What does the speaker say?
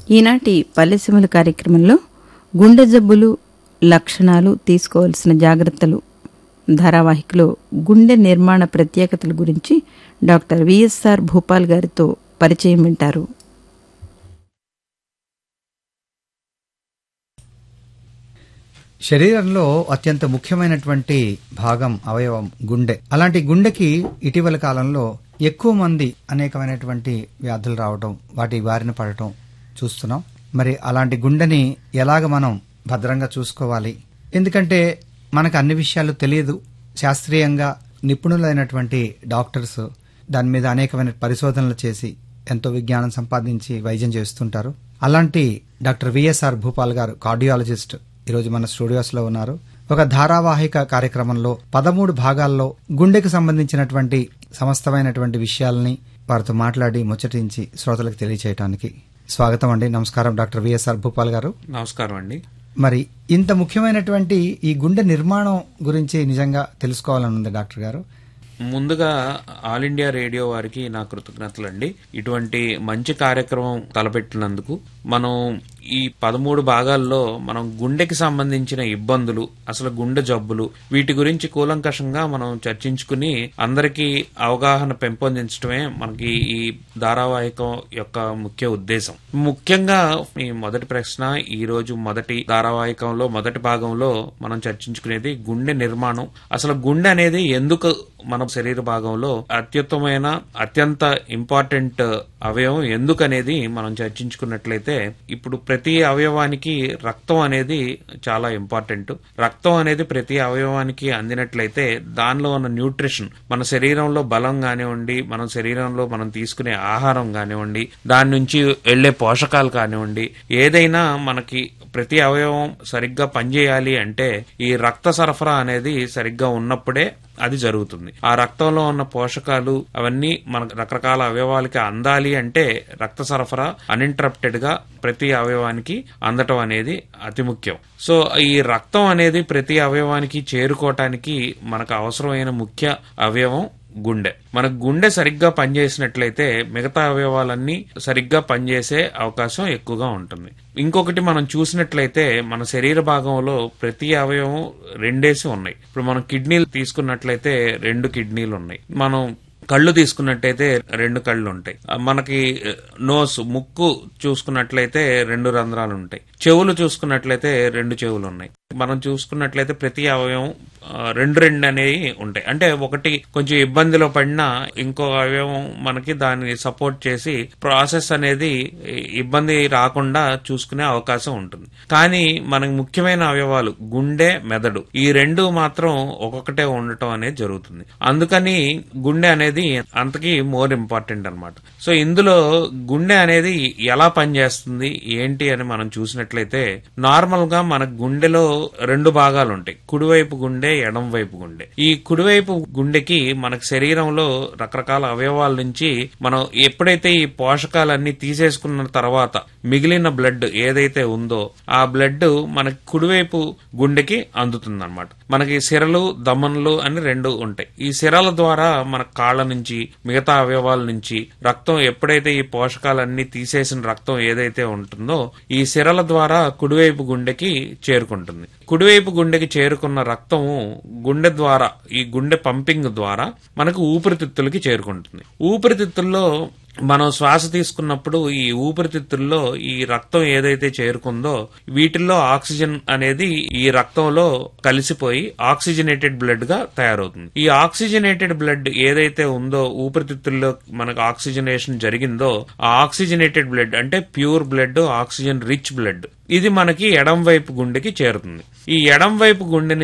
ఈనాటి పల్లెసీమల కార్యక్రమంలో గుండె జబ్బులు లక్షణాలు తీసుకోవాల్సిన జాగ్రత్తలు ధారావాహికలో గుండె నిర్మాణ ప్రత్యేకతల గురించి డాక్టర్ విఎస్ఆర్ భూపాల్ గారితో పరిచయం వింటారు శరీరంలో అత్యంత ముఖ్యమైనటువంటి భాగం అవయవం గుండె అలాంటి గుండెకి ఇటీవల కాలంలో ఎక్కువ మంది అనేకమైనటువంటి వ్యాధులు రావటం వాటి బారిన పడటం చూస్తున్నాం మరి అలాంటి గుండెని ఎలాగ మనం భద్రంగా చూసుకోవాలి ఎందుకంటే మనకు అన్ని విషయాలు తెలియదు శాస్త్రీయంగా నిపుణులైనటువంటి డాక్టర్స్ దాని మీద అనేకమైన పరిశోధనలు చేసి ఎంతో విజ్ఞానం సంపాదించి వైద్యం చేస్తుంటారు అలాంటి డాక్టర్ విఎస్ఆర్ భూపాల్ గారు కార్డియాలజిస్ట్ ఈరోజు మన స్టూడియోస్ లో ఉన్నారు ఒక ధారావాహిక కార్యక్రమంలో పదమూడు భాగాల్లో గుండెకు సంబంధించినటువంటి సమస్తమైనటువంటి విషయాలని వారితో మాట్లాడి ముచ్చటించి శ్రోతలకు తెలియచేయడానికి స్వాగతం అండి నమస్కారం డాక్టర్ విఎస్ఆర్ భూపాల్ గారు నమస్కారం అండి మరి ఇంత ముఖ్యమైనటువంటి ఈ గుండె నిర్మాణం గురించి నిజంగా తెలుసుకోవాలని ఉంది డాక్టర్ గారు ముందుగా ఆల్ ఇండియా రేడియో వారికి నా కృతజ్ఞతలు అండి ఇటువంటి మంచి కార్యక్రమం తలపెట్టినందుకు మనం ఈ పదమూడు భాగాల్లో మనం గుండెకి సంబంధించిన ఇబ్బందులు అసలు గుండె జబ్బులు వీటి గురించి కూలంకషంగా మనం చర్చించుకుని అందరికీ అవగాహన పెంపొందించడమే మనకి ఈ ధారావాహికం యొక్క ముఖ్య ఉద్దేశం ముఖ్యంగా ఈ మొదటి ప్రశ్న ఈ రోజు మొదటి ధారావాహికంలో మొదటి భాగంలో మనం చర్చించుకునేది గుండె నిర్మాణం అసలు గుండె అనేది ఎందుకు మన శరీర భాగంలో అత్యుత్తమైన అత్యంత ఇంపార్టెంట్ అవయవం ఎందుకనేది మనం చర్చించుకున్నట్లయితే ఇప్పుడు ప్రతి అవయవానికి రక్తం అనేది చాలా ఇంపార్టెంట్ రక్తం అనేది ప్రతి అవయవానికి అందినట్లయితే దానిలో ఉన్న న్యూట్రిషన్ మన శరీరంలో బలం కానివ్వండి మన శరీరంలో మనం తీసుకునే ఆహారం కానివ్వండి దాని నుంచి వెళ్లే పోషకాలు కానివ్వండి ఏదైనా మనకి ప్రతి అవయవం సరిగ్గా పనిచేయాలి అంటే ఈ రక్త సరఫరా అనేది సరిగ్గా ఉన్నప్పుడే అది జరుగుతుంది ఆ రక్తంలో ఉన్న పోషకాలు అవన్నీ మన రకరకాల అవయవాలకి అందాలి అంటే రక్త సరఫరా అన్ఇంటరప్టెడ్ గా ప్రతి అవయవానికి అందటం అనేది అతి ముఖ్యం సో ఈ రక్తం అనేది ప్రతి అవయవానికి చేరుకోవటానికి మనకు అవసరమైన ముఖ్య అవయవం గుండె మన గుండె సరిగ్గా పనిచేసినట్లయితే మిగతా అవయవాలన్నీ సరిగ్గా పనిచేసే అవకాశం ఎక్కువగా ఉంటుంది ఇంకొకటి మనం చూసినట్లయితే మన శరీర భాగంలో ప్రతి అవయవం రెండేసి ఉన్నాయి ఇప్పుడు మనం కిడ్నీలు తీసుకున్నట్లయితే రెండు కిడ్నీలు ఉన్నాయి మనం కళ్ళు తీసుకున్నట్టయితే రెండు కళ్ళు ఉంటాయి మనకి నోస్ ముక్కు చూసుకున్నట్లయితే రెండు రంధ్రాలు ఉంటాయి చెవులు చూసుకున్నట్లయితే రెండు చెవులు ఉన్నాయి మనం చూసుకున్నట్లయితే ప్రతి అవయవం రెండు రెండు అనేవి ఉంటాయి అంటే ఒకటి కొంచెం ఇబ్బందిలో పడినా ఇంకో అవయవం మనకి దాన్ని సపోర్ట్ చేసి ప్రాసెస్ అనేది ఇబ్బంది రాకుండా చూసుకునే అవకాశం ఉంటుంది కానీ మనకు ముఖ్యమైన అవయవాలు గుండె మెదడు ఈ రెండు మాత్రం ఒక్కొక్కటే ఉండటం అనేది జరుగుతుంది అందుకని గుండె అనేది అంతకి మోర్ ఇంపార్టెంట్ అనమాట సో ఇందులో గుండె అనేది ఎలా పనిచేస్తుంది ఏంటి అని మనం చూసినట్లయితే నార్మల్ గా మన గుండెలో రెండు భాగాలు ఉంటాయి కుడివైపు గుండె ఎడం వైపు గుండె ఈ కుడివైపు గుండెకి మనకు శరీరంలో రకరకాల అవయవాల నుంచి మనం ఎప్పుడైతే ఈ పోషకాలన్నీ తీసేసుకున్న తర్వాత మిగిలిన బ్లడ్ ఏదైతే ఉందో ఆ బ్లడ్ మనకి కుడివైపు గుండెకి అందుతుంది అనమాట మనకి సిరలు దమన్లు అని రెండు ఉంటాయి ఈ సిరల ద్వారా మన కాళ్ళ నుంచి మిగతా అవయవాల నుంచి రక్తం ఎప్పుడైతే ఈ పోషకాలన్నీ తీసేసిన రక్తం ఏదైతే ఉంటుందో ఈ సిరల ద్వారా కుడివైపు గుండెకి చేరుకుంటుంది కుడివైపు గుండెకి చేరుకున్న రక్తము గుండె ద్వారా ఈ గుండె పంపింగ్ ద్వారా మనకు ఊపిరితిత్తులకి చేరుకుంటుంది ఊపిరితిత్తుల్లో మనం శ్వాస తీసుకున్నప్పుడు ఈ ఊపిరితిత్తుల్లో ఈ రక్తం ఏదైతే చేరుకుందో వీటిల్లో ఆక్సిజన్ అనేది ఈ రక్తంలో కలిసిపోయి ఆక్సిజనేటెడ్ బ్లడ్ గా తయారవుతుంది ఈ ఆక్సిజనేటెడ్ బ్లడ్ ఏదైతే ఉందో ఊపిరితిత్తుల్లో మనకు ఆక్సిజనేషన్ జరిగిందో ఆ ఆక్సిజనేటెడ్ బ్లడ్ అంటే pure blood oxygen rich blood ఇది మనకి ఎడం వైపు గుండెకి చేరుతుంది ఈ ఎడం వైపు గుండెని